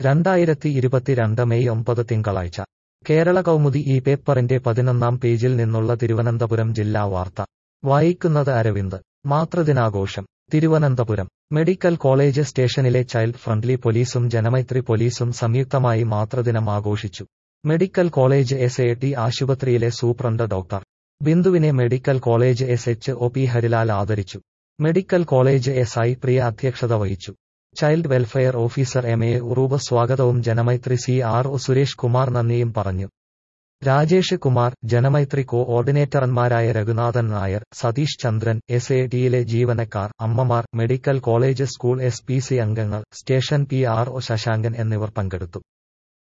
രണ്ടായിരത്തി ഇരുപത്തിരണ്ട് മെയ് ഒമ്പത് തിങ്കളാഴ്ച കേരള കൗമുദി ഈ പേപ്പറിന്റെ പതിനൊന്നാം പേജിൽ നിന്നുള്ള തിരുവനന്തപുരം ജില്ലാ വാർത്ത വായിക്കുന്നത് അരവിന്ദ് മാതൃദിനാഘോഷം തിരുവനന്തപുരം മെഡിക്കൽ കോളേജ് സ്റ്റേഷനിലെ ചൈൽഡ് ഫ്രണ്ട്ലി പോലീസും ജനമൈത്രി പോലീസും സംയുക്തമായി മാതൃദിനം ആഘോഷിച്ചു medical college S A T ആശുപത്രിയിലെ സൂപ്രണ്ട് ഡോക്ടർ ബിന്ദുവിനെ medical college S H O P Harilal ആദരിച്ചു medical college S I Priya അധ്യക്ഷത വഹിച്ചു child welfare officer M A Uroob സ്വാഗതവും Janamaithri C R O Suresh Kumar നന്ദിയും പറഞ്ഞു രാജേഷ് കുമാർ ജനമൈത്രി കോ ഓർഡിനേറ്റർമാരായ രഘുനാഥൻ നായർ സതീഷ് ചന്ദ്രൻ എസ് എ ടിയിലെ ജീവനക്കാർ അമ്മമാർ medical college school S P C അംഗങ്ങൾ station P R O Sasankan എന്നിവർ പങ്കെടുത്തു